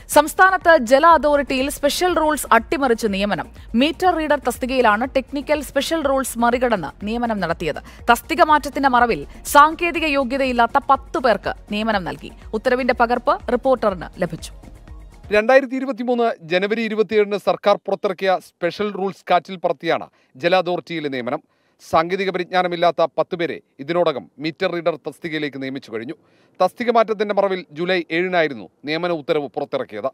സംസ്ഥാനത്ത് ജല അതോറിറ്റിയിൽ special rules അട്ടിമറിച്ച് നിയമനം മീറ്റർ റീഡർ തസ്തികയിലാണ് ടെക്നിക്കൽ സ്പെഷ്യൽ റൂൾസ് മറികടന്ന് നിയമനം നടത്തിയത് തസ്തിക മാറ്റത്തിന്റെ മറവിൽ സാങ്കേതിക യോഗ്യതയില്ലാത്ത പത്തു പേർക്ക് നിയമനം നൽകി ഉത്തരവിന്റെ പകർപ്പ് റിപ്പോർട്ടറിന് ലഭിച്ചു രണ്ടായിരത്തി ഇരുപത്തിമൂന്ന് ജനുവരി ഇരുപത്തിയേഴിന് സർക്കാർ പുറത്തിറക്കിയ സ്പെഷ്യൽ റൂൾസ് കാറ്റിൽ പറത്തിയാണ് ജല അതോറിറ്റിയിലെ നിയമനം സാങ്കേതിക പരിജ്ഞാനമില്ലാത്ത പത്ത് പേരെ ഇതിനോടകം മീറ്റർ റീഡർ തസ്തികയിലേക്ക് നിയമിച്ചു കഴിഞ്ഞു തസ്തിക മാറ്റത്തിന്റെ മറവിൽ ജൂലൈ ഏഴിനായിരുന്നു നിയമന ഉത്തരവ് പുറത്തിറക്കിയത്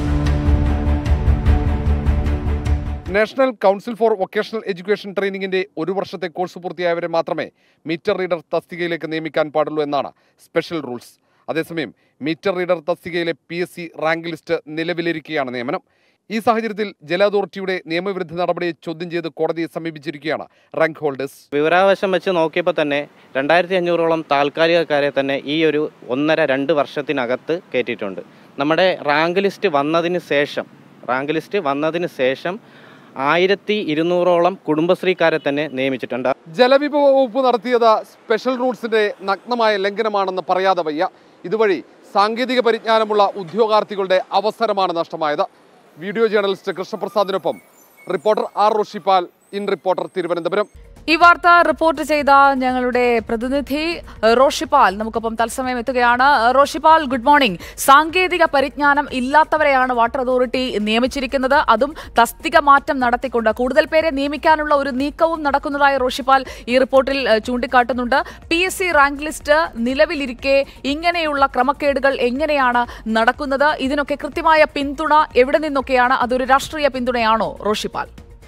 national council for vocational education ട്രെയിനിങ്ങിന്റെ ഒരു വർഷത്തെ കോഴ്സ് പൂർത്തിയായവരെ മാത്രമേ മീറ്റർ റീഡർ തസ്തികയിലേക്ക് നിയമിക്കാൻ പാടുള്ളൂ എന്നാണ് സ്പെഷ്യൽ റൂൾസ് അതേസമയം മീറ്റർ റീഡർ തസ്തികയിലെ P S C rank list നിലവിലിരിക്കുകയാണ് നിയമനം ഈ സാഹചര്യത്തിൽ ജല അതോറിറ്റിയുടെ നിയമവിരുദ്ധ നടപടിയെ ചോദ്യം ചെയ്ത് കോടതിയെ സമീപിച്ചിരിക്കുകയാണ് റാങ്ക് ഹോൾഡേഴ്സ് വിവരാവശം വെച്ച് നോക്കിയപ്പോൾ തന്നെ രണ്ടായിരത്തി അഞ്ഞൂറോളം താൽക്കാലികക്കാരെ തന്നെ ഈ ഒരു ഒന്നര രണ്ട് വർഷത്തിനകത്ത് കയറ്റിയിട്ടുണ്ട് നമ്മുടെ റാങ്ക് ലിസ്റ്റ് വന്നതിന് ശേഷം റാങ്ക് ലിസ്റ്റ് വന്നതിന് ശേഷം ആയിരത്തി ഇരുന്നൂറോളം കുടുംബശ്രീക്കാരെ തന്നെ നിയമിച്ചിട്ടുണ്ട് ജലവിഭവ വകുപ്പ് നടത്തിയത് സ്പെഷ്യൽ റൂൾസിന്റെ നഗ്നമായ ലംഘനമാണെന്ന് പറയാതെ വയ്യ ഇതുവഴി സാങ്കേതിക പരിജ്ഞാനമുള്ള ഉദ്യോഗാർത്ഥികളുടെ അവസരമാണ് നഷ്ടമായത് വീഡിയോ ജേർണലിസ്റ്റ് കൃഷ്ണപ്രസാദിനൊപ്പം reporter R Roshipal in reporter Thiruvananthapuram ഈ വാർത്ത റിപ്പോർട്ട് ചെയ്ത ഞങ്ങളുടെ പ്രതിനിധി ഏഹ്, റോഷിപ്പാൽ നമുക്കൊപ്പം തത്സമയം എത്തുകയാണ് ഏഹ്, റോഷിപ്പാൽ ഗുഡ് മോർണിംഗ് സാങ്കേതിക പരിജ്ഞാനം ഇല്ലാത്തവരെയാണ് വാട്ടർ അതോറിറ്റി നിയമിച്ചിരിക്കുന്നത് അതും തസ്തിക മാറ്റം നടത്തിക്കൊണ്ട് കൂടുതൽ പേരെ നിയമിക്കാനുള്ള ഒരു നീക്കവും നടക്കുന്നതായി റോഷിപ്പാൽ ഈ റിപ്പോർട്ടിൽ ഏഹ്, ചൂണ്ടിക്കാട്ടുന്നുണ്ട് P S C rank list നിലവിലിരിക്കെ ഇങ്ങനെയുള്ള ക്രമക്കേടുകൾ എങ്ങനെയാണ് നടക്കുന്നത് ഇതിനൊക്കെ കൃത്യമായ പിന്തുണ എവിടെ നിന്നൊക്കെയാണ് അതൊരു രാഷ്ട്രീയ പിന്തുണയാണോ റോഷിപ്പാൽ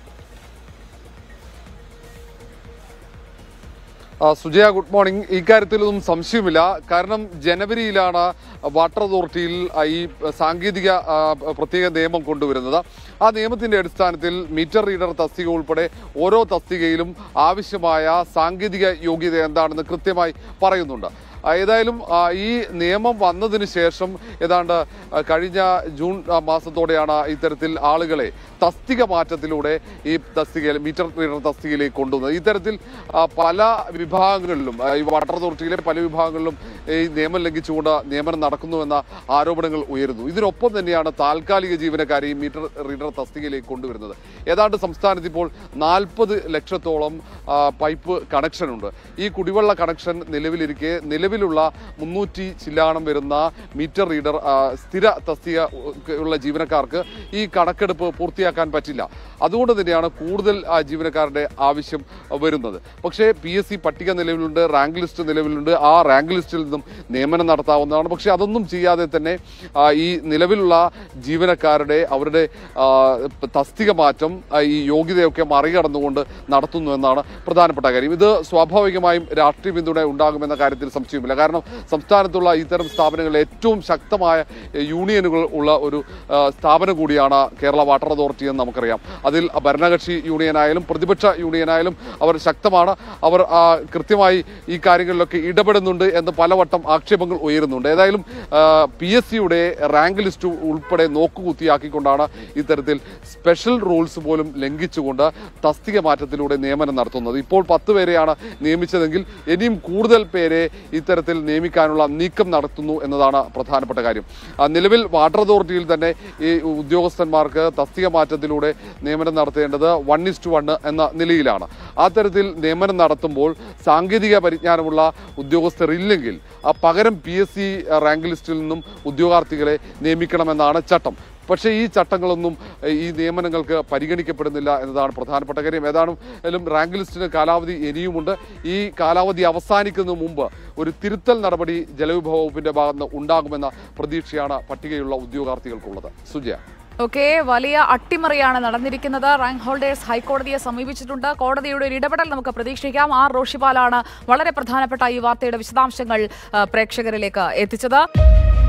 ആ, സുജയ ഗുഡ് മോർണിംഗ് ഇക്കാര്യത്തിലൊന്നും സംശയമില്ല കാരണം ജനുവരിയിലാണ് വാട്ടർ അതോറിറ്റിയിൽ ആ, ഈ സാങ്കേതിക ആ, പ്രത്യേക നിയമം കൊണ്ടുവരുന്നത് ആ നിയമത്തിന്റെ അടിസ്ഥാനത്തിൽ മീറ്റർ റീഡർ തസ്തിക ഉൾപ്പെടെ ഓരോ തസ്തികയിലും ആവശ്യമായ സാങ്കേതിക യോഗ്യത എന്താണെന്ന് കൃത്യമായി പറയുന്നുണ്ട് ആ, ഏതായാലും ആ, ഈ നിയമം വന്നതിന് ശേഷം ഏതാണ്ട് ആ, കഴിഞ്ഞ ജൂൺ ആ, മാസത്തോടെയാണ് ഇത്തരത്തിൽ ആളുകളെ തസ്തിക മാറ്റത്തിലൂടെ ഈ തസ്തികയിൽ മീറ്റർ റീഡർ തസ്തികയിലേക്ക് കൊണ്ടുവന്നത് ഇത്തരത്തിൽ ആ, പല വിഭാഗങ്ങളിലും ആ, ഈ വാട്ടർ അതോറിറ്റിയിലെ പല വിഭാഗങ്ങളിലും ഈ നിയമം ലംഘിച്ചുകൊണ്ട് നിയമനം നടക്കുന്നുവെന്ന ആരോപണങ്ങൾ ഉയരുന്നു ഇതിനൊപ്പം തന്നെയാണ് താൽക്കാലിക ജീവനക്കാരെ ഈ മീറ്റർ റീഡർ തസ്തികയിലേക്ക് കൊണ്ടുവരുന്നത് ഏതാണ്ട് സംസ്ഥാനത്ത് ഇപ്പോൾ നാൽപ്പത് ലക്ഷത്തോളം ആ, പൈപ്പ് കണക്ഷൻ ഉണ്ട് ഈ കുടിവെള്ള കണക്ഷൻ നിലവിലിരിക്കെ നിലവിലുള്ള മുന്നൂറ്റി ചില്ലാണം വരുന്ന മീറ്റർ റീഡർ ആ, സ്ഥിര തസ്തിക ഉള്ള ജീവനക്കാർക്ക് ഈ കണക്കെടുപ്പ് പൂർത്തിയാക്കാൻ പറ്റില്ല അതുകൊണ്ട് തന്നെയാണ് കൂടുതൽ ആ, ജീവനക്കാരുടെ ആവശ്യം വരുന്നത് പക്ഷേ പി എസ് സി പട്ടിക നിലവിലുണ്ട് റാങ്ക് ലിസ്റ്റ് നിലവിലുണ്ട് ആ റാങ്ക് ലിസ്റ്റിൽ നിന്നും നിയമനം നടത്താവുന്നതാണ് പക്ഷേ അതൊന്നും ചെയ്യാതെ തന്നെ ആ, ഈ നിലവിലുള്ള ജീവനക്കാരുടെ അവരുടെ ആ, തസ്തിക മാറ്റം ആ, ഈ യോഗ്യതയൊക്കെ മറികടന്നുകൊണ്ട് നടത്തുന്നു എന്നാണ് പ്രധാനപ്പെട്ട കാര്യം ഇത് സ്വാഭാവികമായും രാഷ്ട്രീയ പിന്തുണ ഉണ്ടാകുമെന്ന കാര്യത്തിൽ സംശയമില്ല കാരണം സംസ്ഥാനത്തുള്ള ഇത്തരം സ്ഥാപനങ്ങളിൽ ഏറ്റവും ശക്തമായ യൂണിയനുകൾ ഉള്ള ഒരു ആ, സ്ഥാപനം കൂടിയാണ് കേരള വാട്ടർ അതോറിറ്റി എന്ന് നമുക്കറിയാം അതിൽ ഭരണകക്ഷി യൂണിയനായാലും പ്രതിപക്ഷ യൂണിയനായാലും അവർ ശക്തമാണ് അവർ ആ, കൃത്യമായി ഈ കാര്യങ്ങളിലൊക്കെ ഇടപെടുന്നുണ്ട് എന്ന് പലവട്ടം ആക്ഷേപങ്ങൾ ഉയരുന്നുണ്ട് ഏതായാലും പി എസ് സിയുടെ റാങ്ക് ലിസ്റ്റ് ഉൾപ്പെടെ നോക്കുകുത്തിയാക്കിക്കൊണ്ടാണ് ഇത്തരത്തിൽ സ്പെഷ്യൽ റൂൾസ് പോലും ലംഘിച്ചുകൊണ്ട് തസ്തിക മാറ്റത്തിലൂടെ നിയമനം നടത്തുന്നത് ഇപ്പോൾ പത്ത് പേരെയാണ് നിയമിച്ചതെങ്കിൽ ഇനിയും കൂടുതൽ പേരെ ഇത്തരത്തിൽ നിയമിക്കാനുള്ള നീക്കം നടത്തുന്നു എന്നതാണ് പ്രധാനപ്പെട്ട കാര്യം ആ, നിലവിൽ വാട്ടർ അതോറിറ്റിയിൽ തന്നെ ഈ ഉദ്യോഗസ്ഥന്മാർക്ക് തസ്തിക മാറ്റത്തിലൂടെ നിയമനം നടത്തേണ്ടത് വൺ ഇസ് ടു വൺ എന്ന നിലയിലാണ് ആ തരത്തിൽ നിയമനം നടത്തുമ്പോൾ സാങ്കേതിക പരിജ്ഞാനമുള്ള ഉദ്യോഗസ്ഥർ ഇല്ലെങ്കിൽ ആ പകരം പി എസ് സി റാങ്ക് ലിസ്റ്റിൽ നിന്നും ഉദ്യോഗാർത്ഥികളെ നിയമിക്കണമെന്നാണ് ചട്ടം പക്ഷേ ഈ ചട്ടങ്ങളൊന്നും ഏഹ്, ഈ നിയമനങ്ങൾക്ക് പരിഗണിക്കപ്പെടുന്നില്ല എന്നതാണ് പ്രധാനപ്പെട്ട കാര്യം ഏതാണെങ്കിലും റാങ്ക് ലിസ്റ്റിന് കാലാവധി ഇനിയുമുണ്ട് ഈ കാലാവധി അവസാനിക്കുന്നതിന് മുമ്പ് ഒരു തിരുത്തൽ നടപടി ജലവിഭവ വകുപ്പിന്റെ ഭാഗത്ത് നിന്ന് ഉണ്ടാകുമെന്ന പ്രതീക്ഷയാണ് പട്ടികയുള്ള ഉദ്യോഗാർത്ഥികൾക്കുള്ളത് സുജയ ഓക്കെ വലിയ അട്ടിമറിയാണ് നടന്നിരിക്കുന്നത് റാങ്ക് ഹോൾഡേഴ്സ് ഹൈക്കോടതിയെ സമീപിച്ചിട്ടുണ്ട് കോടതിയുടെ ഒരു ഇടപെടൽ നമുക്ക് പ്രതീക്ഷിക്കാം ആർ റോഷിപാലാണ് വളരെ പ്രധാനപ്പെട്ട ഈ വാർത്തയുടെ വിശദാംശങ്ങൾ ആ, പ്രേക്ഷകരിലേക്ക് എത്തിച്ചത്